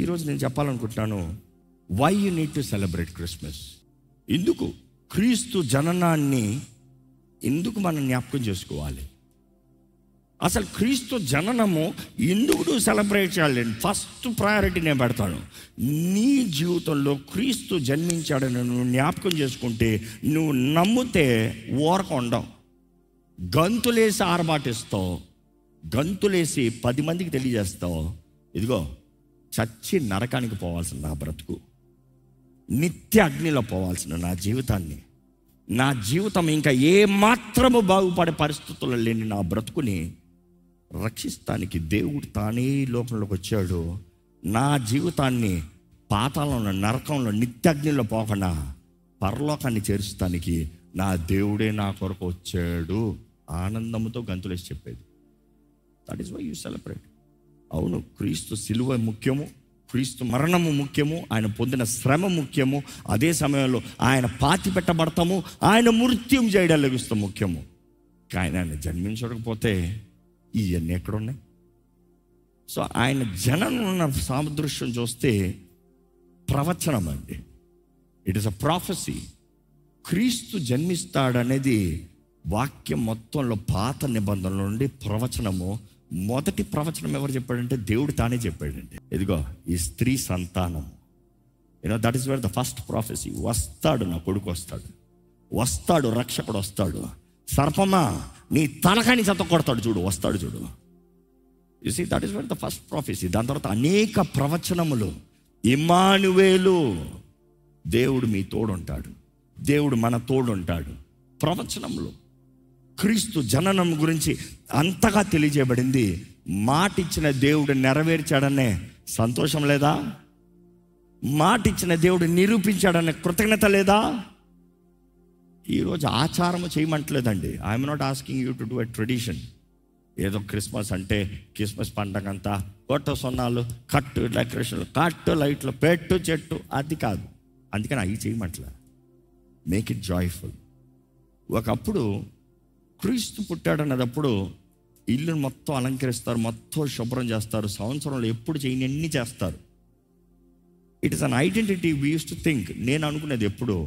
ఈరోజు నేను చెప్పాలనుకుంటున్నాను why you need to celebrate Christmas ఎందుకు క్రీస్తు జననాన్ని ఎందుకు మనం జ్ఞాపకం చేసుకోవాలి అసలు క్రీస్తు జననము ఎందుకు సెలబ్రేట్ చేయాలి ఫస్ట్ ప్రయారిటీ నేను పెడతాను నీ జీవితంలో క్రీస్తు జన్మించాడని నువ్వు జ్ఞాపకం చేసుకుంటే నువ్వు నమ్మితే ఊరక ఉండవు గంతులేసి ఆరబాటిస్తావు గంతులేసి పది మందికి తెలియజేస్తావు ఇదిగో చచ్చి నరకానికి పోవాల్సిన నా బ్రతుకు నిత్య అగ్నిలో పోవాల్సిన నా జీవితాన్ని నా జీవితం ఇంకా ఏ మాత్రము బాగుపడే పరిస్థితుల్లో లేని నా బ్రతుకుని రక్షిస్తానికి దేవుడు తానే ఈ లోకంలోకి వచ్చాడు నా జీవితాన్ని పాతాళంలో నరకంలో నిత్యాగ్నిలో పోకుండా పరలోకాన్ని చేర్చడానికి నా దేవుడే నా కొరకు వచ్చాడు ఆనందంతో గంతులేసి చెప్పేది that is why you celebrate అవును క్రీస్తు సిలువ ముఖ్యము క్రీస్తు మరణము ముఖ్యము ఆయన పొందిన శ్రమ ముఖ్యము అదే సమయంలో ఆయన పాతి పెట్టబడతాము ఆయన మృత్యం చేయడం లభిస్తాం ముఖ్యము కానీ ఆయన జన్మించకపోతే ఇవన్నీ ఎక్కడున్నాయి సో ఆయన జనం ఉన్న సాదృశ్యం చూస్తే ప్రవచనం అండి ఇట్ ఇస్ అ ప్రాఫెసీ క్రీస్తు జన్మిస్తాడనేది వాక్యం మొత్తంలో పాత నిబంధనల నుండి ప్రవచనము మొదటి ప్రవచనం ఎవరు చెప్పాడంటే దేవుడు తానే చెప్పాడండి ఇదిగో ఈ స్త్రీ సంతానం you know that is where the first prophecy వస్తాడు నా కొడుకు వస్తాడు వస్తాడు రక్షకుడు వస్తాడు సర్పమా నీ తలకాని చెత్త కొడతాడు చూడు వస్తాడు చూడు you see that is where the first prophecy దాని తర్వాత అనేక ప్రవచనములు ఇమానువేలు దేవుడు మీ తోడుంటాడు దేవుడు మన తోడుంటాడు ప్రవచనములు క్రీస్తు జననం గురించి అంతగా తెలియజేయబడింది మాట ఇచ్చిన దేవుడు నెరవేర్చాడనే సంతోషం లేదా మాట ఇచ్చిన దేవుడు నిరూపించాడనే కృతజ్ఞత లేదా ఈరోజు ఆచారము చేయమంటలేదండి I'm not asking you to do a tradition ఏదో క్రిస్మస్ అంటే క్రిస్మస్ పండగ అంతా కొట్ట సొన్నాలు కట్టు డెకరేషన్లు కట్టు లైట్లు పెట్టు చెట్టు అది కాదు అందుకని అవి చేయమంటలే మేక్ ఇట్ జాయ్ఫుల్ ఒకప్పుడు క్రీస్తు పుట్టాడన్నదప్పుడు ఇల్లు మొత్తం అలంకరిస్తారు మొత్తం శుభ్రం చేస్తారు సంవత్సరంలో ఎప్పుడు చేయని అన్ని చేస్తారు it is an identity we use to think నేను అనుకునేది ఎప్పుడు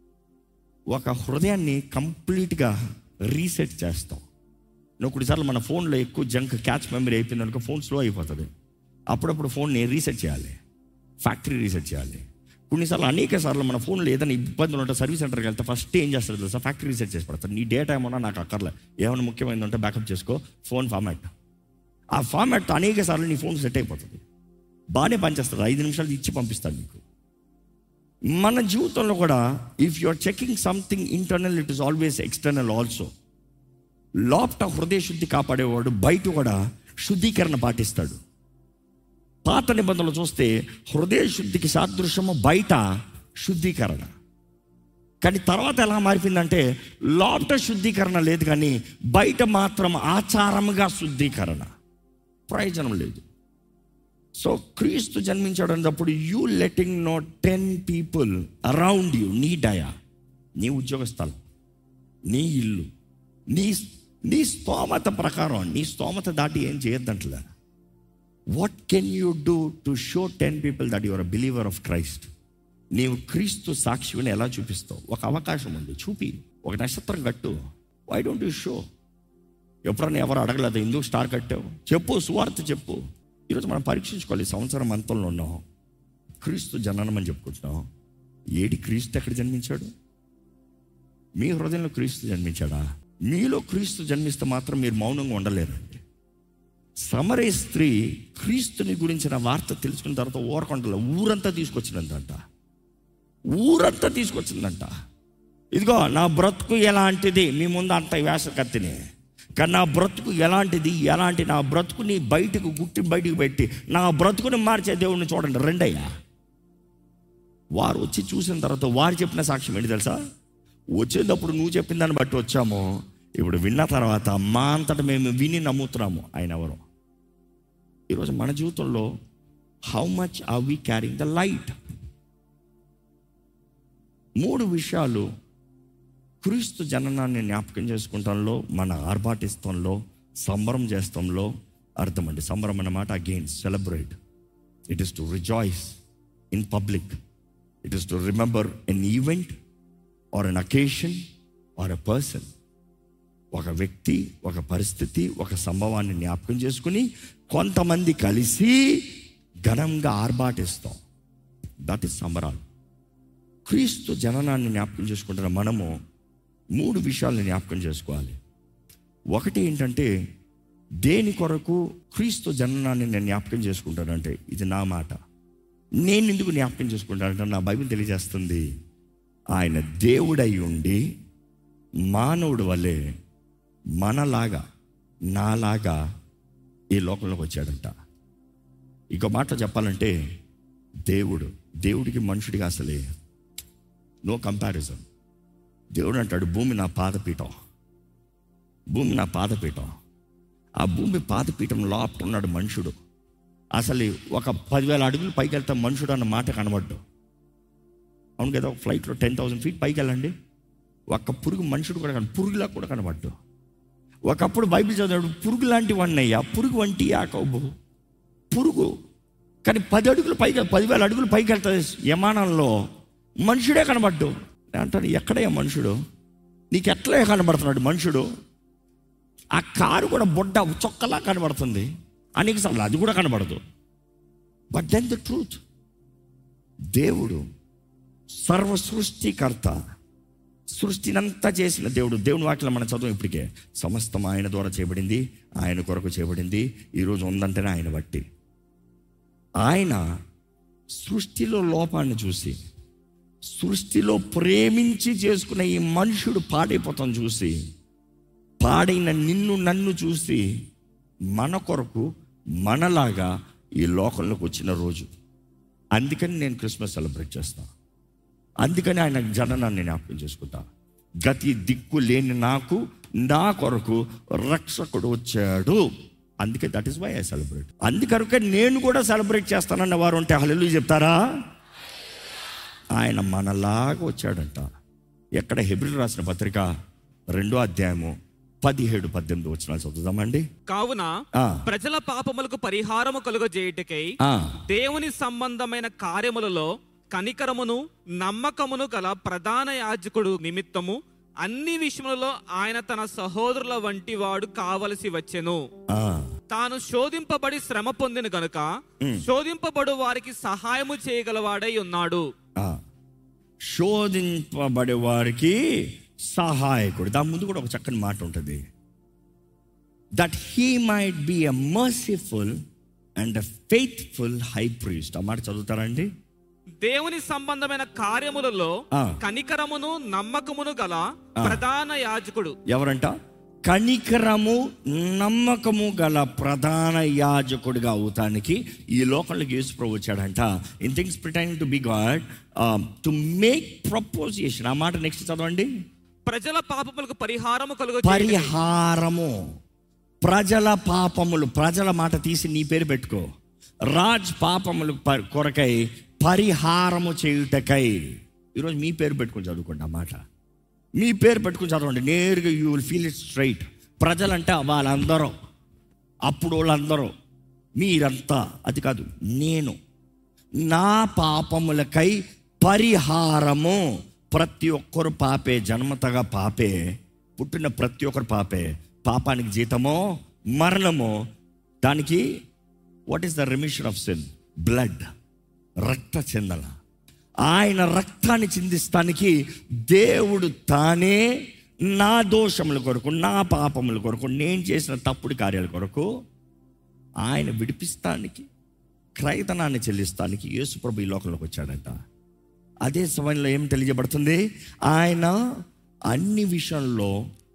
ఒక హృదయాన్ని కంప్లీట్గా రీసెట్ చేస్తాం నువ్వు కొన్నిసార్లు మన ఫోన్లో ఎక్కువ జంక్ క్యాచ్ మెమరీ అయిపోయింది అనుకో ఫోన్ స్లో అయిపోతుంది అప్పుడప్పుడు ఫోన్ని రీసెట్ చేయాలి ఫ్యాక్టరీ రీసెట్ చేయాలి కొన్నిసార్లు అనేక సార్లు మన ఫోన్లో ఏదైనా ఇబ్బందులు ఉంటే సర్వీస్ సెంటర్కి వెళ్తే ఫస్ట్ ఏం చేస్తారు తెలుసా ఫ్యాక్టరీ రీసెట్ చేసి పడతారు నీ డేటా ఏమన్నా నాకు అక్కర్లే ఏమైనా ముఖ్యమైనది ఉంటే బ్యాకప్ చేసుకో ఫోన్ ఫార్మాట్ ఆ ఫార్మాట్ అనేక సార్లు నీ ఫోన్ సెట్ అయిపోతుంది బాగానే పనిచేస్తుంది ఐదు నిమిషాలు ఇచ్చి పంపిస్తాడు నీకు మన జీవితంలో కూడా if you are checking something internal it is always external also లోపట హృదయ శుద్ధి కాపాడేవాడు బయట కూడా శుద్ధీకరణ పాటిస్తాడు పాత నిబంధనలు చూస్తే హృదయ శుద్ధికి సాదృశ్యము బయట శుద్ధీకరణ కానీ తర్వాత ఎలా మారిపోయిందంటే లోపట శుద్ధీకరణ లేదు కానీ బయట మాత్రం ఆచారముగా శుద్ధీకరణ ప్రయోజనం లేదు సో క్రీస్తు జన్మించాడు అన్నప్పుడు you letting know ten people around you నీ డయా నీ ఉద్యోగ స్థలం నీ ఇల్లు నీ నీ స్తోమత ప్రకారం నీ స్తోమత దాటి ఏం చేయొద్దంటలే what can you do to show ten people that your a believer of Christ నీవు క్రీస్తు సాక్షిని ఎలా చూపిస్తావు ఒక అవకాశం ఉంది చూపి ఒక నక్షత్రం కట్టు వై డోంట్ యూ షో ఎప్పుడన్నా ఎవరు అడగలేదు ఎందుకు స్టార్ కట్టావు చెప్పు సువార్త చెప్పు ఈరోజు మనం పరీక్షించుకోవాలి ఈ సంవత్సరం అంతంలో ఉన్నాం క్రీస్తు జననం అని చెప్పుకుంటున్నాం ఏడి క్రీస్తు ఎక్కడ జన్మించాడు మీ హృదయంలో క్రీస్తు జన్మించాడా మీలో క్రీస్తు జన్మిస్తే మాత్రం మీరు మౌనంగా ఉండలేరండి సమరే స్త్రీ క్రీస్తుని గురించిన వార్త తెలుసుకున్న తర్వాత ఊరకొండలో ఊరంతా తీసుకొచ్చిందంట ఊరంతా తీసుకొచ్చిందంట ఇదిగో నా బ్రతుకు ఎలాంటిది మీ ముందు అంత వేస కత్తిని కానీ నా బ్రతుకు ఎలాంటిది ఎలాంటి నా బ్రతుకుని బయటకు గుట్టి బయటకు పెట్టి నా బ్రతుకుని మార్చే దేవుడిని చూడండి రెండయ్యా వారు వచ్చి చూసిన తర్వాత వారు చెప్పిన సాక్ష్యం ఏంటి తెలుసా వచ్చేటప్పుడు నువ్వు చెప్పిన దాన్ని బట్టి వచ్చాము ఇప్పుడు విన్న తర్వాత మా అంతటా మేము విని నమ్ముతున్నాము ఆయన ఎవరు ఈరోజు మన జీవితంలో how much are we carrying the light మూడు విషయాలు క్రీస్తు జననాన్ని జ్ఞాపకం చేసుకుంటాంలో మన ఆర్భాటిస్తంలో సంబరం చేస్తాంలో అర్థమండి సంబరం అన్నమాట again celebrate it is to rejoice in public it is to remember an event or an occasion or a person ఒక వ్యక్తి ఒక పరిస్థితి ఒక సంభవాన్ని జ్ఞాపకం చేసుకుని కొంతమంది కలిసి ఘనంగా ఆర్భాటిస్తాం దట్ ఈస్ సంబరాలు క్రీస్తు జననాన్ని జ్ఞాపకం చేసుకుంటున్న మనము మూడు విషయాలను జ్ఞాపకం చేసుకోవాలి ఒకటి ఏంటంటే దేని కొరకు క్రీస్తు జననాన్ని నేను జ్ఞాపకం చేసుకుంటానంటే ఇది నా మాట నేను ఎందుకు జ్ఞాపకం చేసుకుంటానంటే నా బైబిల్ తెలియజేస్తుంది ఆయన దేవుడై ఉండి మానవుడు వలె మనలాగా నాలాగా ఈ లోకంలోకి వచ్చాడంట ఇంకో మాట చెప్పాలంటే దేవుడు దేవుడికి మనుషుడికి అసలే నో కంపారిజన్ దేవుడు అంటాడు భూమి నా పాదపీఠం భూమి నా పాదపీఠం ఆ భూమి పాదపీఠం లోపల ఉన్నాడు మనుషుడు అసలు ఒక పదివేల అడుగులు పైకి వెళ్తే మనుషుడు అన్న మాట కనబడ్డు అవును కదా ఒక ఫ్లైట్లో టెన్ థౌసండ్ ఫీట్ పైకి వెళ్ళండి ఒక్క పురుగు మనుషుడు కూడా కన పురుగులా కూడా కనబడ్డు ఒకప్పుడు బైబిల్ చదివాడు పురుగు లాంటి వాడిని అయ్యా పురుగు వంటి యాకోబు పురుగు కానీ పది అడుగులు పైకి పదివేల అడుగులు పైకి వెళ్తుంది యమానంలో మనుషుడే కనబడ్డు నేను అంటాను ఎక్కడయ్యా మనుషుడు నీకు ఎట్లా కనబడుతున్నాడు మనుషుడు ఆ కారు కూడా బొడ్డ చొక్కలా కనబడుతుంది అనేక సార్లు అది కూడా కనబడదు బట్ దెన్ ద ట్రూత్ దేవుడు సర్వ సృష్టికర్త సృష్టినంతా చేసిన దేవుడు దేవుని వాటిలో మన చదువు ఇప్పటికే సమస్తం ఆయన ద్వారా చేయబడింది ఆయన కొరకు చేయబడింది ఈరోజు ఉందంటేనే ఆయన బట్టి ఆయన సృష్టిలో లోపాన్ని చూసి సృష్టిలో ప్రేమించి చేసుకున్న ఈ మనుషుడు పాడైపోతాం చూసి పాడైన నిన్ను నన్ను చూసి మన కొరకు మనలాగా ఈ లోకంలోకి వచ్చిన రోజు అందుకని నేను క్రిస్మస్ సెలబ్రేట్ చేస్తాను అందుకని ఆయన జననాన్ని జ్ఞాపకం చేసుకుంటా గతి దిక్కు లేని నాకు నా కొరకు రక్షకుడు వచ్చాడు అందుకే that is why I celebrate అందుకనుక నేను కూడా సెలబ్రేట్ చేస్తానన్న వారు ఉంటే హల్లు చెప్తారా ఆయన మనలాగా వచ్చాడంట ఎక్కడ హెబ్రిల్ రాసిన పత్రిక రెండో అధ్యాయము పదిహేడు పద్దెనిమిది వచ్చిన చదువుదామండి కావున ఆ. ప్రజల పాపములకు పరిహారము కలుగజేయుటకై ఆ, దేవుని సంబంధమైన కార్యములలో కనికరమును నమ్మకమును గల ప్రధాన యాజకుడు నిమిత్తము అన్ని విషయములలో ఆయన తన సహోదరుల వంటి వాడు కావలసి వచ్చెను ఆ. తాను శోధింపబడి శ్రమ పొందిన గనుక శోధింపబడు వారికి సహాయము చేయగలవాడై ఉన్నాడు ఆ. శోధింపబడే వారికి సహాయకుడు దాని ముందు కూడా ఒక చక్కని మాట ఉంటుంది that he might be a merciful and a faithful high priest ఆ మాట చదువుతారండి దేవుని సంబంధమైన కార్యములలో ఆ. కనికరమును నమ్మకమును గల ప్రధాన యాజకుడు ఎవరంట కనికరము నమ్మకము గల ప్రధాన యాజకుడిగా అవుతానికి ఈ లోకంలోకి యేసు ప్రభు వచ్చాడంట in things pertaining to be God to make propitiation ఆ మాట నెక్స్ట్ చదవండి ప్రజల పాపములకు పరిహారము కలుగు పరిహారము ప్రజల పాపములు ప్రజల మాట తీసి నీ పేరు పెట్టుకో రాజ్ పాపములు ప- కొరకై పరిహారము చేయుటకై ఈరోజు మీ పేరు పెట్టుకొని చదువుకోండి ఆ మాట మీ పేరు పెట్టుకొని చదవండి నేరుగా you will feel it straight ప్రజలంటే వాళ్ళందరూ అప్పుడు వాళ్ళందరూ మీరంతా అది కాదు నేను నా పాపములకై పరిహారము ప్రతి ఒక్కరు పాపే జన్మతగా పాపే పుట్టిన ప్రతి ఒక్కరు పాపే పాపానికి జీతమో మరణమో దానికి what is the remission of sin blood రక్త చెందన ఆయన రక్తాన్ని చిందిస్తానికి దేవుడు తానే నా దోషముల కొరకు నా పాపముల కొరకు నేను చేసిన తప్పుడు కార్యాల కొరకు ఆయన విడిపిస్తానికి క్రయతనాన్ని చెల్లిస్తానికి యేసుప్రభు ఈ లోకంలోకి వచ్చాడంట అదే సమయంలో ఏం తెలియజేయబడుతుంది ఆయన అన్ని విషయంలో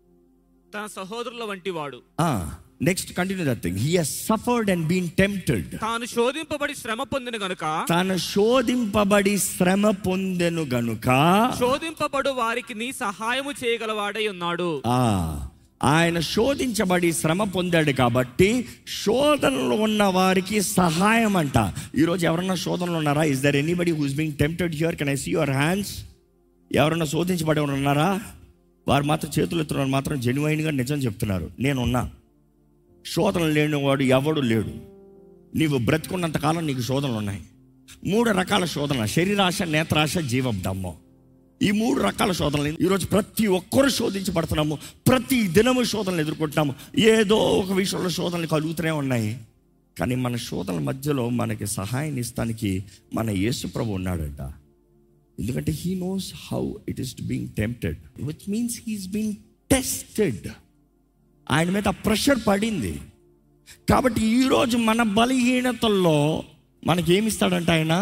తన సహోదరుల వంటి వాడు next continue that thing he suffered and been tempted తాను శోధింపబడి శ్రమ పొందిన గనుక తాను శోధింపబడి శ్రమ పొందెను గనుక శోధింపబడు వారికి నీ సహాయము చేయగలవాడై ఉన్నాడు ఆ, ఆయన శోధించబడి శ్రమ పొందాడు కాబట్టి శోధనలో ఉన్న వారికి సహాయం అంట ఈరోజు ఎవరన్నా శోధనలో ఉన్నారా is there anybody who's being tempted here can I see your hands ఎవరన్నా శోధించబడి ఎవరు ఉన్నారా వారు మాత్రం చేతులు ఎత్తున్నారు మాత్రం జెన్యున్గా నిజం చెప్తున్నారు నేనున్నా శోధన లేనివాడు ఎవడు లేడు నీవు బ్రతుకున్నంత కాలం నీకు శోధనలు ఉన్నాయి మూడు రకాల శోధన శరీరాశ నేత్రాశ జీవబ్దమ్మం ఈ మూడు రకాల శోధనలు ఈరోజు ప్రతి ఒక్కరు శోధించబడుతున్నాము ప్రతి దినము శోధనలు ఎదుర్కొంటున్నాము ఏదో ఒక విషయంలో శోధనలు కలుగుతూనే ఉన్నాయి కానీ మన శోధనల మధ్యలో మనకి సహాయం ఇస్తానికి మన యేసు ప్రభు ఉన్నాడంట ఎందుకంటే he knows how it is being tempted which means he's being tested ఆయన మీద ప్రెషర్ పడింది కాబట్టి ఈరోజు మన బలహీనతల్లో మనకి ఏమి ఇస్తాడంట ఆయన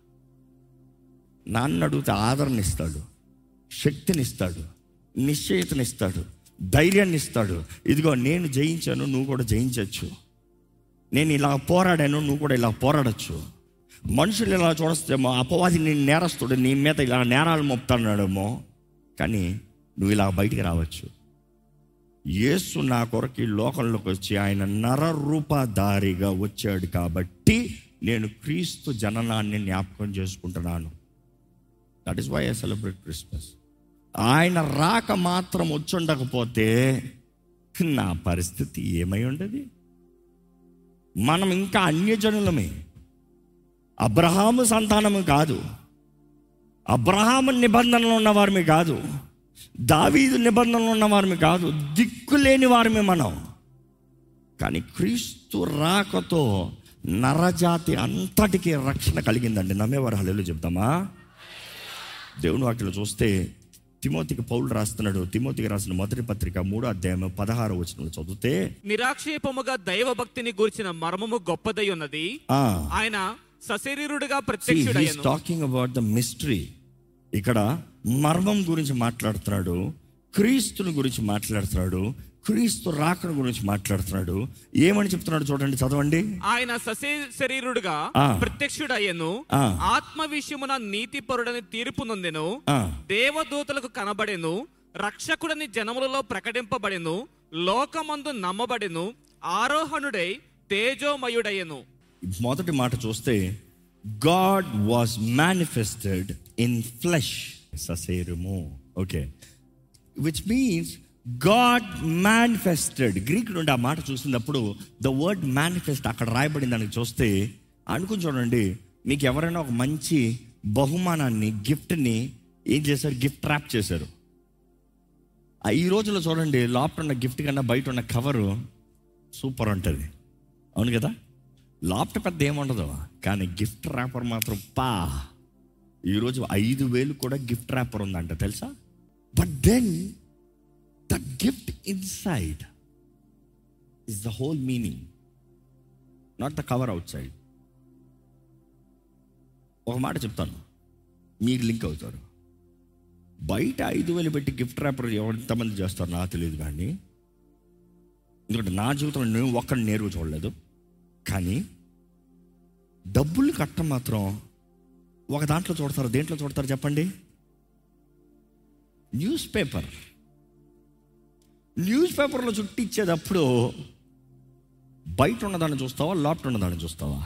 నాన్న అడిగితే ఆదరణ ఇస్తాడు శక్తిని ఇస్తాడు నిశ్చయితనిస్తాడు ధైర్యాన్ని ఇస్తాడు ఇదిగో నేను జయించాను నువ్వు కూడా జయించవచ్చు నేను ఇలా పోరాడాను నువ్వు కూడా ఇలా పోరాడచ్చు మనుషులు ఇలా చూడస్తేమో అపవాది నేను నేరస్తుడు నీ మీద ఇలా నేరాలు మోపుతున్నాడేమో కానీ నువ్వు ఇలా బయటికి రావచ్చు యేసు నా కొరకు ఈ లోకంలోకి వచ్చి ఆయన నరరూపధారిగా వచ్చాడు కాబట్టి నేను క్రీస్తు జననాన్ని జ్ఞాపకం చేసుకుంటున్నాను that is why I celebrate Christmas ఆయన రాక మాత్రం వచ్చుండకపోతే నా పరిస్థితి ఏమై ఉండదు మనం ఇంకా అన్యజనులమే అబ్రహాము సంతానము కాదు అబ్రహాము నిబంధనలు ఉన్నవారిమి కాదు దావీదు నిబంధనలు ఉన్నవారిమి కాదు దిక్కులేని వారిమే మనం కానీ క్రీస్తు రాకతో నరజాతి అంతటికి రక్షణ కలిగిందండి నమ్మేవారు హల్లు చెప్తామా దేవుని వాక్యలో చూస్తే తిమోతికి పౌలు రాస్తున్నాడు తిమోతికి రాసిన మొదటి పత్రిక మూడో అధ్యాయం పదహారు వచనంలో చదివితే నిరాక్షేపముగా దైవ భక్తిని గురించిన మర్మము గొప్పదై ఉన్నది ఆ ఆయన సశరీరుడిగా హీస్ ప్రత్యక్షుడయ్యను టాకింగ్ అబౌట్ ద మిస్టరీ ఇక్కడ మర్మం గురించి మాట్లాడుతున్నాడు క్రీస్తుని గురించి మాట్లాడుతున్నాడు క్రీస్తు రాకను గురించి మాట్లాడుతున్నాడు ఏమని చెప్తున్నాడు చూడండి చదవండి ఆయన సశే శరీరుడుగా ఆ. ప్రత్యక్షుడయ్యను ఆ. ఆత్మ విషయమున నీతి పరుడని తీర్పు నొందెను ఆ, దేవదూతలకు కనబడెను రక్షకుడని జనములలో ప్రకటింపబడెను లోకమందు నమ్మబడెను ఆరోహణుడై తేజోమయుడయ్యను మొదటి మాట చూస్తే God was manifested in flesh ససేరుము okay which means God manifested Greek నుండి ఆ మాట చూసినప్పుడు ద వర్డ్ మేనిఫెస్ట్ అక్కడ రాయబడింది దానికి చూస్తే అనుకుని చూడండి మీకు ఎవరైనా ఒక మంచి బహుమానాన్ని గిఫ్ట్ని ఏం చేశారు గిఫ్ట్ ర్యాప్ చేశారు ఆ ఈ రోజుల్లో చూడండి లోపల ఉన్న గిఫ్ట్ కన్నా బయట ఉన్న కవరు సూపర్ ఉంటుంది అవును కదా లాప్ట్ పెద్ద ఏముండదు కానీ గిఫ్ట్ ర్యాపర్ మాత్రం పా ఈరోజు ఐదు వేలు కూడా గిఫ్ట్ ర్యాపర్ ఉందంట తెలుసా but then the gift inside is the whole meaning not the cover outside ఒక మాట చెప్తాను మీరు లింక్ అవుతారు బయట ఐదు వేలు పెట్టి గిఫ్ట్ ర్యాపర్ ఎంతమంది చేస్తారు నాకు తెలియదు కానీ ఎందుకంటే నా జీవితంలో నేను ఒక్కడిని నేరుగా చూడలేదు కానీ డబ్బులు కట్ట మాత్రం ఒక దాంట్లో చూడతారు దేంట్లో చూడతారు చెప్పండి న్యూస్ పేపర్ న్యూస్ పేపర్లో చుట్టి ఇచ్చేటప్పుడు బయట ఉన్నదాన్ని చూస్తావా లోపల ఉన్నదాన్ని చూస్తావా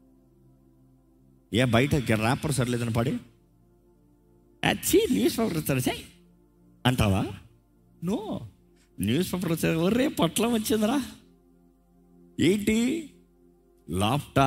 ఏ బయట ర్యాపర్ సరిలేదని పడి అచ్చి న్యూస్ పేపర్ ఇస్తారు సై అంటావా నో న్యూస్ పేపర్ వచ్చే ఒరే పొట్లం వచ్చిందిరా ఏంటి లాప్టా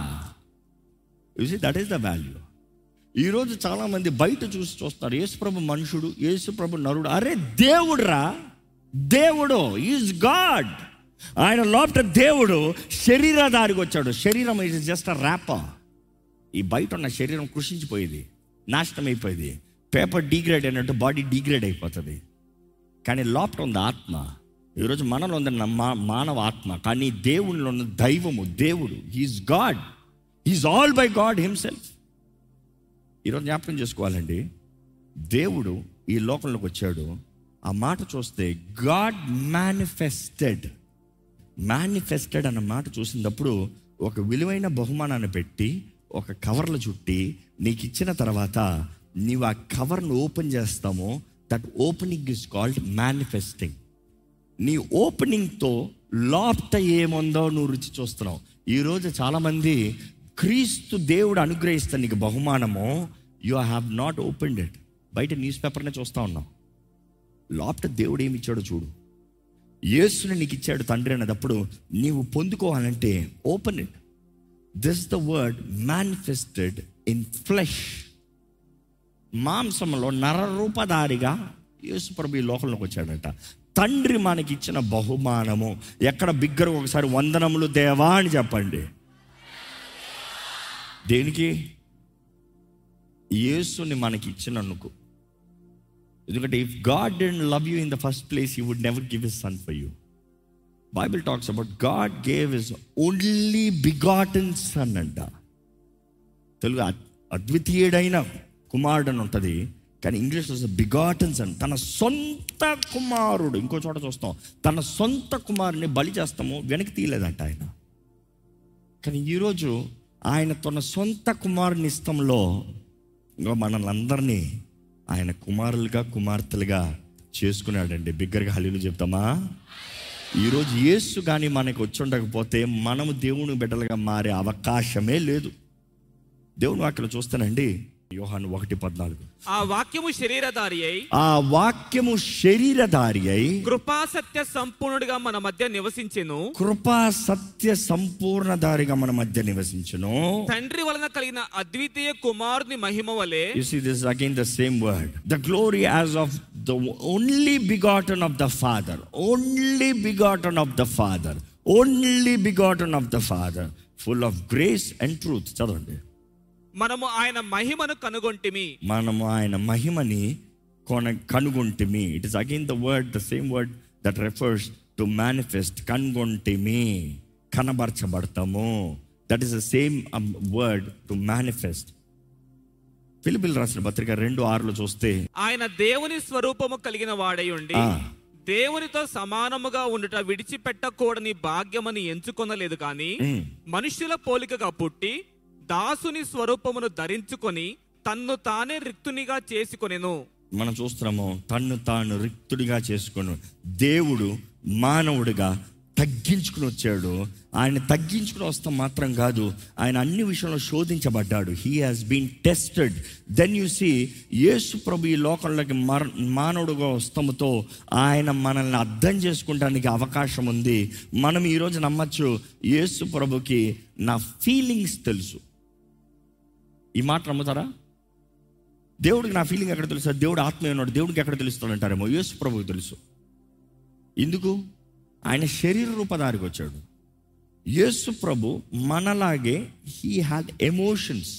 you see that is the value ఈరోజు చాలామంది బయట చూసి చూస్తారు యేసుప్రభు మనుషుడు యేసుప్రభు నరుడు అరే దేవుడురా దేవుడు ఈజ్ గాడ్ ఆయన లోపల దేవుడు శరీరధారికి వచ్చాడు శరీరం ఇస్ జస్ట్ అ ర్యాప ఈ బయట ఉన్న శరీరం కృషించిపోయేది నాశనం అయిపోయేది పేపర్ డీగ్రేడ్ అయినట్టు బాడీ డీగ్రేడ్ అయిపోతుంది కానీ లోపల ఉంది ఆత్మ ఈరోజు మనలో ఉంది నా మా- మానవ ఆత్మ కానీ దేవునిలో ఉన్న దైవము దేవుడు he's God he's all by God himself ఈరోజు జ్ఞాపకం చేసుకోవాలండి దేవుడు ఈ లోకంలోకి వచ్చాడు ఆ మాట చూస్తే గాడ్ మేనిఫెస్టెడ్ మేనిఫెస్టెడ్ అన్న మాట చూసినప్పుడు ఒక విలువైన బహుమానాన్ని పెట్టి ఒక కవర్లో చుట్టి నీకు ఇచ్చిన తర్వాత నీవు ఆ కవర్ను ఓపెన్ చేస్తామో that opening is called manifesting నీ ఓపెనింగ్తో లోపట ఏముందో నువ్వు రుచి చూస్తున్నావు ఈరోజు చాలామంది క్రీస్తు దేవుడు అనుగ్రహిస్తాను నీకు బహుమానము you have not opened it బయట న్యూస్ పేపర్నే చూస్తూ ఉన్నావు లోపట దేవుడు ఏమి ఇచ్చాడో చూడు యేసుని నీకు ఇచ్చాడు తండ్రి అన్నదప్పుడు నీవు పొందుకోవాలంటే open it this the word manifested in flesh మాంసంలో నరరూపధారిగా యేసుప్రభు ఈ లోకంలోకి వచ్చాడట తండ్రి మనకి ఇచ్చిన బహుమానము ఎక్కడ బిగ్గర ఒకసారి వందనములు దేవా అని చెప్పండి దేనికి యేసుని మనకి ఇచ్చినందుకు ఎందుకంటే if God didn't love you in the first place you would never give his son for you Bible talks about God gave his only begotten son అంట తెలుగు అద్- అద్వితీయుడైన కుమారుడు అని ఉంటుంది కానీ ఇంగ్లీష్లో బిగాటన్ సన్ తన సొంత కుమారుడు ఇంకో చోట చూస్తాం తన సొంత కుమారుని బలి చేస్తాము వెనక్కి తీయలేదంట ఆయన కానీ ఈరోజు ఆయన తన సొంత కుమారుని ఇష్టంలో ఇంకో మనల్ని అందరినీ ఆయన కుమారులుగా కుమార్తెలుగా చేసుకున్నాడండి బిగ్గరగా హలీలు చెప్తామా ఈరోజు యేసు కానీ మనకు వచ్చి ఉండకపోతే మనము దేవుని బిడ్డలుగా మారే అవకాశమే లేదు దేవుని వాక్యలో చూస్తానండి యోహాను ఒకటి పద్నాలుగు ఆ వాక్యము శరీరధారి అయి ఆ వాక్యము శరీరధారి అయి కృపా సత్య సంపూర్ణుడిగా మన మధ్య నివసించెను కృపా సత్య సంపూర్ణధారిగా మన మధ్య నివసించును తండ్రి వలన కలిగిన అద్వితీయ కుమారుని మహిమ వలె You see, this is again the same word. The glory as of the only begotten of the Father, only begotten of the Father, only begotten of the Father, full of grace and truth. చదవండి మనము ఆయన మహిమను కనుగొంటిమి మనము ఆయన మహిమని కొన కనుగొంటిమి it is again the word the same word that refers to manifest కనుగొంటిమి కనబరచబడతాము that is the same word to manifest ఫిలిపిల్ రాసిన పత్రిక రెండు ఆరులో చూస్తే ఆయన దేవుని స్వరూపము కలిగిన వాడై ఉండి ఆ. దేవునితో సమానముగా ఉండుట విడిచిపెట్టకూడని భాగ్యమని ఎంచుకొనలేదు కానీ మ్. మనుష్యుల పోలికగా పుట్టి దాసుని స్వరూపమును ధరించుకొని తన్ను తానే రిక్తునిగా చేసుకొనెను మనం చూస్తున్నాము తన్ను తాను రిక్తుడిగా చేసుకుని దేవుడు మానవుడిగా తగ్గించుకుని వచ్చాడు ఆయన తగ్గించుకుని వస్తాం మాత్రం కాదు ఆయన అన్ని విషయంలో శోధించబడ్డాడు he has been tested then you see Yesu ప్రభు ఈ లోకంలోకి మర మానవుడుగా వస్తాముతో ఆయన మనల్ని అర్థం చేసుకుంటానికి అవకాశం ఉంది మనం ఈరోజు నమ్మచ్చు యేసు ప్రభుకి నా ఫీలింగ్స్ తెలుసు ఈ మాట నమ్ముతారా దేవుడికి నా ఫీలింగ్ ఎక్కడ తెలుసు దేవుడు ఆత్మ ఉన్నాడు దేవుడికి ఎక్కడ తెలుస్తుంది అంటారేమో యేసు ప్రభుకి తెలుసు ఎందుకు ఆయన శరీర రూపధారికి వచ్చాడు యేసు ప్రభు మనలాగే హీ హ్యాడ్ ఎమోషన్స్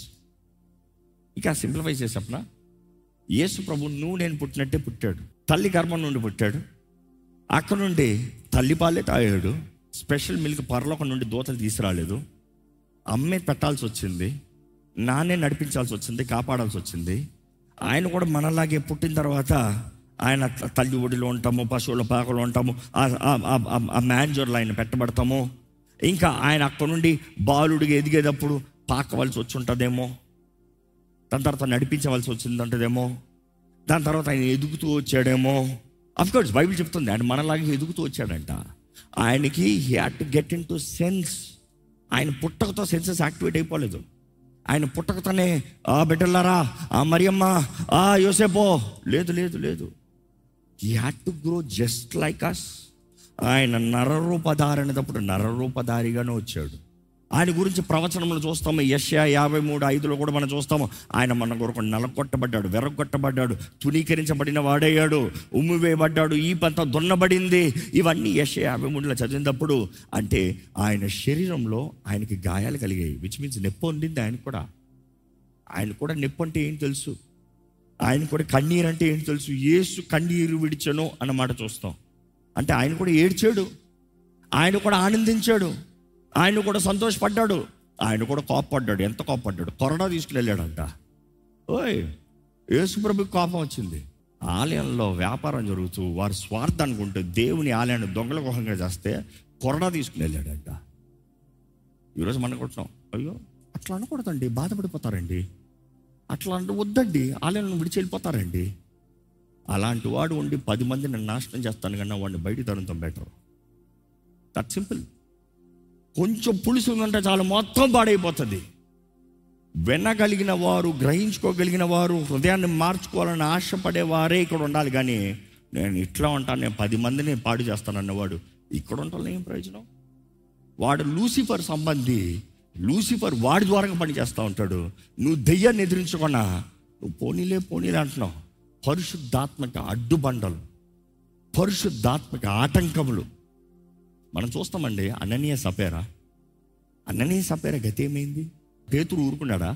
ఇక సింప్లిఫై చేసేప్పన యేసు ప్రభు నువ్వు నేను పుట్టినట్టే పుట్టాడు తల్లి గర్భం నుండి పుట్టాడు అక్కడ నుండి తల్లి పాలే తాగాడు స్పెషల్ మిల్క్ పరలోకం నుండి దోతలు తీసుకురాలేదు అమ్మే పెట్టాల్సి వచ్చింది నాన్నే నడిపించాల్సి వచ్చింది కాపాడాల్సి వచ్చింది ఆయన కూడా మనలాగే పుట్టిన తర్వాత ఆయన త- తల్లి ఒడిలో ఉంటాము పశువుల పాకలో ఉంటాము ఆ- ఆ- ఆ- ఆ- ఆ మ్యాన్జర్లో ఆయన పెట్టబడతాము ఇంకా ఆయన అక్కడ నుండి బాలుడిగా ఎదిగేటప్పుడు పాకవలసి వచ్చి ఉంటుందేమో దాని తర్వాత నడిపించవలసి వచ్చిందంటదేమో దాని తర్వాత ఆయన ఎదుగుతూ వచ్చాడేమో కోర్స్ బైబిల్ చెప్తుంది ఆయన మనలాగే ఎదుగుతూ వచ్చాడంట ఆయనకి he had to get into sense ఆయన పుట్టకతో సెన్సెస్ యాక్టివేట్ అయిపోలేదు ఆయన పుట్టకతోనే ఆ బిడ్డలారా ఆ మరియమ్మ ఆ యోసేపో లేదు లేదు లేదు he had to grow just like us ఆయన నరరూపధారణప్పుడు నరరూపధారిగానే వచ్చాడు ఆయన గురించి ప్రవచనంలో చూస్తాము యష్యా యాభై మూడు ఐదులో కూడా మనం చూస్తాము ఆయన మన కొరకు నలకొట్టబడ్డాడు వెరగొట్టబడ్డాడు తునీకరించబడిన వాడయ్యాడు ఉమ్మి వేయబడ్డాడు ఈ పంత దున్నబడింది ఇవన్నీ యష్యా యాభై మూడులో చదివినప్పుడు అంటే ఆయన శరీరంలో ఆయనకి గాయాలు కలిగాయి విచ్ మీన్స్ నొప్పి ఉండింది ఆయన కూడా ఆయన కూడా నొప్పి అంటే ఏం తెలుసు ఆయన కూడా కన్నీరు అంటే ఏంటి తెలుసు ఏసు కన్నీరు విడిచను అన్నమాట చూస్తాం అంటే ఆయన కూడా ఏడ్చాడు ఆయన కూడా ఆనందించాడు ఆయన కూడా సంతోషపడ్డాడు ఆయన కూడా కోపపడ్డాడు ఎంత కోపపడ్డాడు కొరడా తీసుకుని వెళ్ళాడంట ఓయ్ యేసుప్రభుకి కోపం వచ్చింది ఆలయంలో వ్యాపారం జరుగుతూ వారి స్వార్థానికి ఉంటే దేవుని ఆలయాన్ని దొంగల గుహంగా చేస్తే కొరడా తీసుకుని వెళ్ళాడంట ఈరోజు మనం కొట్టినాం అయ్యో అట్లా అనకూడదండి బాధపడిపోతారండి అట్లా అంటే వద్దండి ఆలయం విడిచి వెళ్ళిపోతారండి అలాంటి వాడు ఉండి పది మందిని నాశనం చేస్తాను కన్నా వాడిని బయట తరుణం బెటర్ దట్ సింపుల్ కొంచెం పులుసు ఉందంటే చాలు మొత్తం పాడైపోతుంది వినగలిగిన వారు గ్రహించుకోగలిగిన వారు హృదయాన్ని మార్చుకోవాలని ఆశపడే వారే ఇక్కడ ఉండాలి కానీ నేను ఇట్లా ఉంటాను నేను పది మందిని పాడు చేస్తానన్నవాడు ఇక్కడ ఉంటాను ఏం ప్రయోజనం వాడు లూసిఫర్ సంబంధి లూసిఫర్ వాడి ద్వారా పని చేస్తూ ఉంటాడు నువ్వు దెయ్యాన్ని ఎదిరించకుండా నువ్వు పోనీలే పోనీలే అంటున్నావు పరిశుద్ధాత్మక అడ్డుబండలు పరిశుద్ధాత్మక ఆటంకములు మనం చూస్తామండి అననీయ సపేరా అననీయ సపేర గతి ఏమైంది పేతురు ఊరుకున్నాడా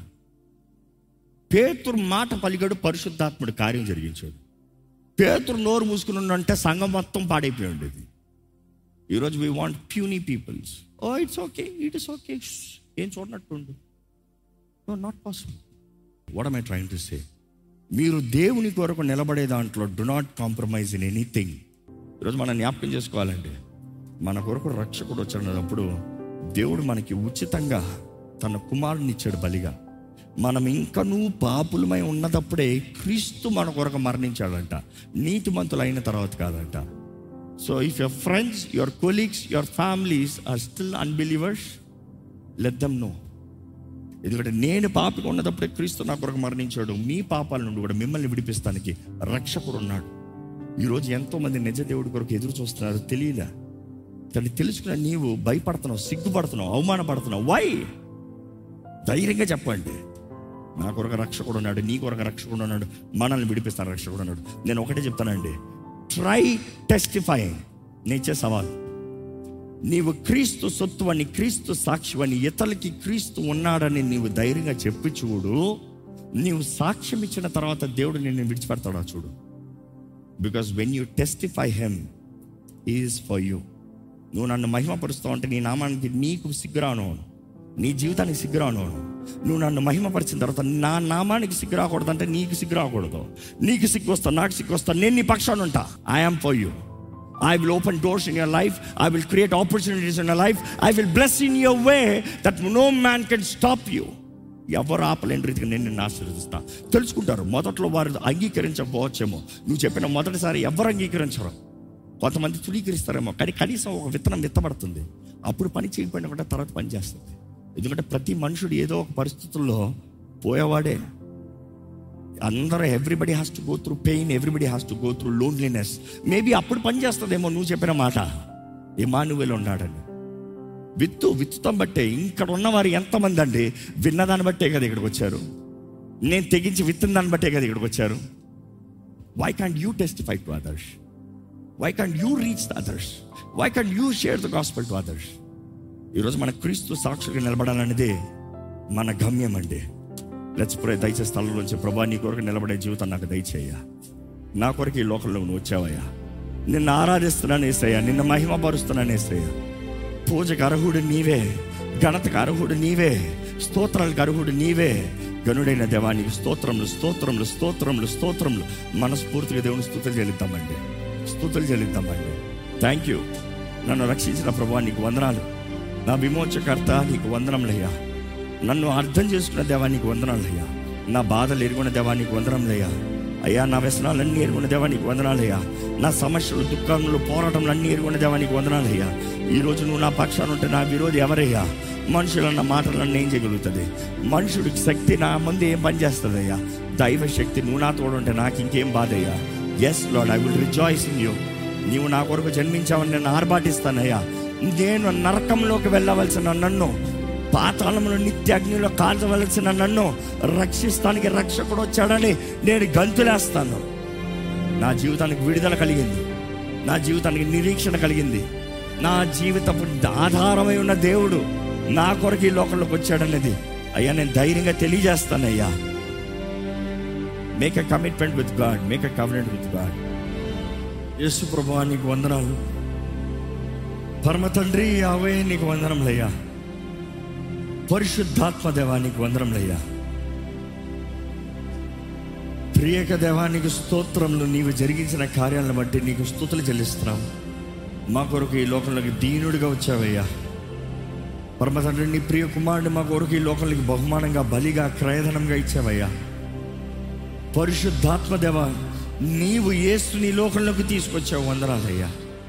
పేతురు మాట పలిగాడు పరిశుద్ధాత్ముడు కార్యం జరిగించాడు పేతురు నోరు మూసుకుని ఉండంటే సంఘం మొత్తం పాడైపోయి ఉండేది ఈరోజు we want puny peoples oh it's okay it is okay ఏం చూడనట్టుండు no not possible what I trying to say మీరు దేవుని కొరకు నిలబడే దాంట్లో do not compromise in anything ఈరోజు మనం జ్ఞాపకం చేసుకోవాలండి మన కొరకు రక్షకుడు వచ్చినప్పుడు దేవుడు మనకి ఉచితంగా తన కుమారుని ఇచ్చాడు బలిగా మనం ఇంకనూ పాపులమై ఉన్నదప్పుడే క్రీస్తు మన కొరకు మరణించాడంట నీతిమంతులు అయిన తర్వాత కాదంట so if your friends your colleagues your families are still unbelievers let them know ఎందుకంటే నేను పాపిగా ఉన్నదప్పుడే క్రీస్తు నా కొరకు మరణించాడు మీ పాపాల నుండి కూడా మిమ్మల్ని విడిపిస్తానికి రక్షకుడు ఉన్నాడు ఈరోజు ఎంతో మంది నిజ దేవుడి కొరకు ఎదురు చూస్తున్నారు తెలియదా దాన్ని తెలుసుకున్న నీవు భయపడుతున్నావు సిగ్గుపడుతున్నావు అవమానపడుతున్నావు వై ధైర్యంగా చెప్పండి నా కొరకు రక్షకుడు ఉన్నాడు నీ కొరకు రక్షకుడు ఉన్నాడు మనల్ని విడిపిస్తాను రక్షకుడు ఉన్నాడు నేను ఒకటే చెప్తానండి ట్రై టెస్టిఫైయింగ్ నేచే సవాల్ నీవు క్రీస్తు సొత్తువని క్రీస్తు సాక్షివని ఇతరులకి క్రీస్తు ఉన్నాడని నీవు ధైర్యంగా చెప్పి చూడు నీవు సాక్ష్యం ఇచ్చిన తర్వాత దేవుడు నిన్ను విడిచిపెడతాడా చూడు because when you testify him is for you నువ్వు నన్ను మహిమపరుస్తావు అంటే నీ నామానికి నీకు సిగ్గురాను నీ జీవితానికి సిగ్గురాను నువ్వు నన్ను మహిమపరిచిన తర్వాత నా నామానికి సిగ్గు రాకూడదు అంటే నీకు సిగ్గు రాకూడదు నీకు సిగ్గు వస్తా నాకు సిగ్గు వస్తా నేను నీ పక్షాన ఉంటా I'm for you I will open doors in your life I will create opportunities in your life I will bless in your way that no man can stop you ఎవరు ఆపలేని రీతిగా నేను నిన్ను ఆశీర్వదిస్తా తెలుసుకుంటారు మొదట్లో వారు అంగీకరించకపోవచ్చేమో నువ్వు చెప్పిన మొదటిసారి ఎవరు అంగీకరించరు కొంతమంది తుడీకరిస్తారేమో కానీ కనీసం ఒక విత్తనం విత్తబడుతుంది అప్పుడు పని చేయకపోయినా కూడా తర్వాత పని చేస్తుంది ఎందుకంటే ప్రతి మనుషుడు ఏదో ఒక పరిస్థితుల్లో పోయేవాడే అందరూ everybody has to go through pain everybody has to go through loneliness maybe అప్పుడు పని చేస్తుందేమో నువ్వు చెప్పిన మాట ఇమానువేలు ఉన్నాడని విత్తు విత్తుతాం బట్టే ఇక్కడ ఉన్నవారు ఎంతమంది అండి విన్నదాన్ని బట్టే కదా ఇక్కడికి వచ్చారు నేను తెగించి విత్తిన దాన్ని బట్టే కదా ఇక్కడికి వచ్చారు why can't you testify to others why can't you reach the others why can't you share the gospel to others ఈరోజు మన క్రీస్తు సాక్షిగా నిలబడాలనేది మన గమ్యం అండి లచ్చిపురే దయచేసి స్థలంలోంచి ప్రభా నీ కొరకు నిలబడే జీవితం నాకు దయచేయ నా కొరకు ఈ లోకంలో నువ్వు వచ్చావయ్యా నిన్ను ఆరాధిస్తున్నాను ఏసయ్యా నిన్ను మహిమపరుస్తున్నాను ఏసయ్యా పూజకు అర్హుడు నీవే ఘనతకు అర్హుడు నీవే స్తోత్రాలకు అర్హుడు నీవే గనుడైన దేవానికి స్తోత్రములు స్తోత్రములు స్తోత్రములు స్తోత్రములు మనస్ఫూర్తిగా దేవుని స్థుతులు చెల్లిద్దామండి స్థుతులు చెల్లిద్దామండి థ్యాంక్ యూ నన్ను రక్షించిన ప్రభా నీకు వందనాలు నా విమోచకర్త నీకు వందనములయ్యా నన్ను అర్థం చేసుకున్న దేవా నీకు వందనాలయ్యా నా బాధలు ఎరుగున్న దేవా నీకు వందనములయ్యా అయ్యా నా వ్యసనాలన్నీ ఎరుగున్న దేవా నీకు వందనాలయ్యా నా సమస్యలు దుఃఖములు పోరాటంలు అన్నీ ఎరుగున్న దేవా నీకు వందనాలయ్యా ఈ రోజు నువ్వు నా పక్షాన ఉంటే నా విరోధి ఎవరయ్యా మనుషులన్న మాటలన్నీ ఏం చేయగలుగుతుంది మనుషుడికి శక్తి నా ముందు ఏం పని చేస్తుందయ్యా దైవ శక్తి నువ్వు నా తోడుంటే నాకు ఇంకేం బాధయ్యా yes Lord I will rejoice in you నీవు నా కొరకు జన్మించావని నేను ఆర్భాటిస్తానయ్యా నేను నరకంలోకి వెళ్ళవలసిన నన్ను పాతాళంలో నిత్య అగ్నిలో కాల్చవలసిన నన్ను రక్షిస్తానికి రక్షకుడు వచ్చాడని నేను గంతులేస్తాను నా జీవితానికి విడుదల కలిగింది నా జీవితానికి నిరీక్షణ కలిగింది నా జీవితపు ఆధారమై ఉన్న దేవుడు నా కొరకు ఈ లోకంలోకి వచ్చాడనేది అయ్యా నేను ధైర్యంగా తెలియజేస్తానయ్యా make a commitment with God make a commitment with God Yesu ప్రభా నీకు వందనాలు పరమ తండ్రి యావే నీకు వందనములయ్యా పరిశుద్ధాత్మ దేవానికి వందనములయ్యా ప్రియక దేవానికి స్తోత్రములు నీవు జరిగించిన కార్యాలను బట్టి నీకు స్తుతులు చెల్లిస్తున్నాం మా కొరకు ఈ లోకంలోకి దీనుడిగా వచ్చావయ్యా పరమ తండ్రి నీ ప్రియ కుమారుడు మా కొరకు ఈ లోకంలోకి బహుమానంగా బలిగా క్రయధనంగా ఇచ్చావయ్యా పరిశుద్ధాత్మ దేవ నీవు ఏసు నీ లోకంలోకి తీసుకొచ్చావు వందనాలయ్యా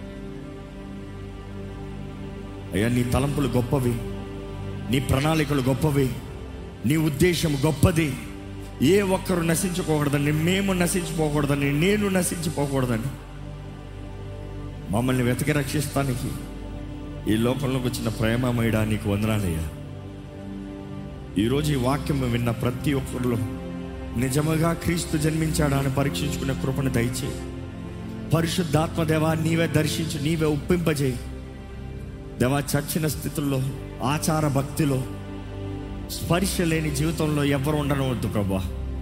అయ్యా నీ తలంపులు గొప్పవి నీ ప్రణాళికలు గొప్పవి నీ ఉద్దేశం గొప్పది ఏ ఒక్కరు నశించుకోకూడదని మేము నశించిపోకూడదని నేను నశించిపోకూడదని మమ్మల్ని వెతకి రక్షిస్తానికి ఈ లోకంలోకి వచ్చిన ప్రేమమయడా నీకు వందనాలయ్యా ఈరోజు ఈ వాక్యం విన్న ప్రతి ఒక్కరిలో నిజముగా క్రీస్తు జన్మించాడా అని పరీక్షించుకునే కృపను దయచేయి పరిశుద్ధాత్మ దేవా నీవే దర్శించు నీవే ఒప్పింపజేయి దేవా చచ్చిన స్థితుల్లో ఆచార భక్తిలో స్పర్శ లేని జీవితంలో ఎవరు ఉండనవద్దు ప్రభా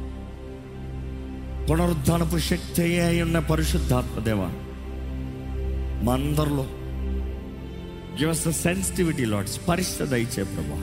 పునరుద్ధానపు శక్తి అయి ఉన్న పరిశుద్ధాత్మ దేవా మా అందరిలో గివస్ ద సెన్సిటివిటీ లాడ్ స్పర్శ దయచే ప్రభా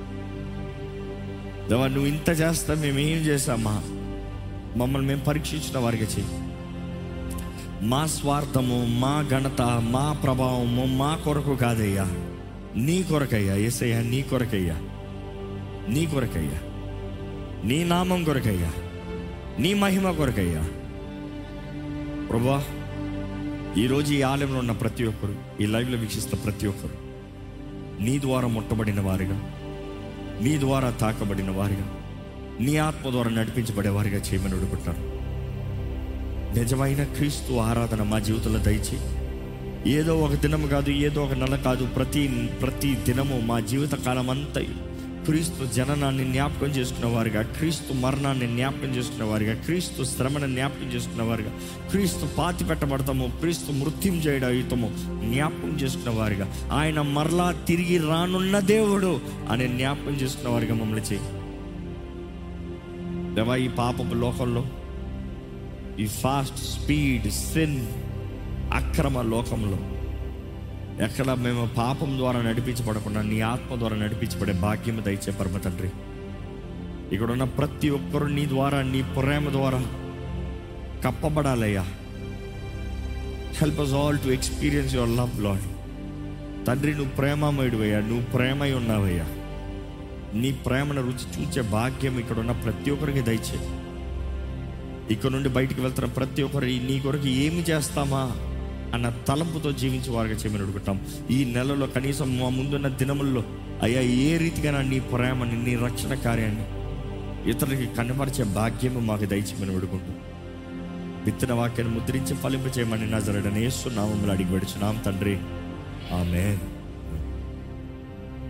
దేవా నువ్వు ఇంత చేస్తా మేము ఏం చేసామా మమ్మల్ని మేము పరీక్షించిన వారికి చెయ్యి మా స్వార్థము మా ఘనత మా ప్రభావము మా కొరకు కాదయ్యా నీ కొరకయ్యా ఏసయ్యా నీ కొరకయ్యా నీ కొరకయ్యా నీ నామం కొరకయ్యా నీ మహిమ కొరకయ్యా ప్రభా ఈరోజు ఈ ఆలయంలో ఉన్న ప్రతి ఒక్కరు ఈ లైవ్లో వీక్షిస్తున్న ప్రతి ఒక్కరు నీ ద్వారా ముట్టబడిన వారిగా నీ ద్వారా తాకబడిన వారిగా నీ ఆత్మ ద్వారా నడిపించబడే వారిగా చేయమని అడుగుతాను నిజమైన క్రీస్తు ఆరాధన మా జీవితంలో దయచి ఏదో ఒక దినం కాదు ఏదో ఒక నెల కాదు ప్రతి ప్రతి దినము మా జీవిత కాలం అంతా క్రీస్తు జననాన్ని జ్ఞాపకం చేసుకున్న వారిగా క్రీస్తు మరణాన్ని జ్ఞాపకం చేసుకున్న వారిగా క్రీస్తు శ్రమను జ్ఞాపకం చేసుకున్న వారిగా క్రీస్తు పాతి పెట్టబడతాము క్రీస్తు మృత్యుం చేయడము జ్ఞాపకం చేసుకున్న వారిగా ఆయన మరలా తిరిగి రానున్న దేవుడు అనే జ్ఞాపకం చేసుకున్న వారిగా మమ్మల్ని చేయి దేవా ఈ పాపపు లోకంలో ఈ ఫాస్ట్ స్పీడ్ సిన్ అక్రమ లోకంలో ఎక్కడ మేము పాపం ద్వారా నడిపించబడకుండా నీ ఆత్మ ద్వారా నడిపించబడే భాగ్యం దయచే పరమ తండ్రి ఇక్కడ ఉన్న ప్రతి ఒక్కరు నీ ద్వారా నీ ప్రేమ ద్వారా కప్పబడాలయ్యా help us all to experience your love Lord తండ్రి నువ్వు ప్రేమమయుడువయ్యా నువ్వు ప్రేమై ఉన్నావయ్యా నీ ప్రేమను రుచి చూచే భాగ్యం ఇక్కడ ఉన్న ప్రతి ఒక్కరికి దయచే ఇక్కడ నుండి బయటికి వెళ్తున్న ప్రతి ఒక్కరు ఈ నీ కొరకు ఏమి చేస్తామా అన్న తలంపుతో జీవించే వారిగా చేయమని అడుగుతాం ఈ నెలలో కనీసం మా ముందున్న దినముల్లో అయ్యా ఏ రీతిగా నీ ప్రేమని నీ రక్షణ కార్యాన్ని ఇతరులకి కనపరిచే భాగ్యము మాకు దయచేయమని అడుగుంటాం విత్తన వాక్యాన్ని ముద్రించి ఫలింప చేయమని నజరడని యేసు నామములు అడిగి పెడుచున్నాం తండ్రి ఆమె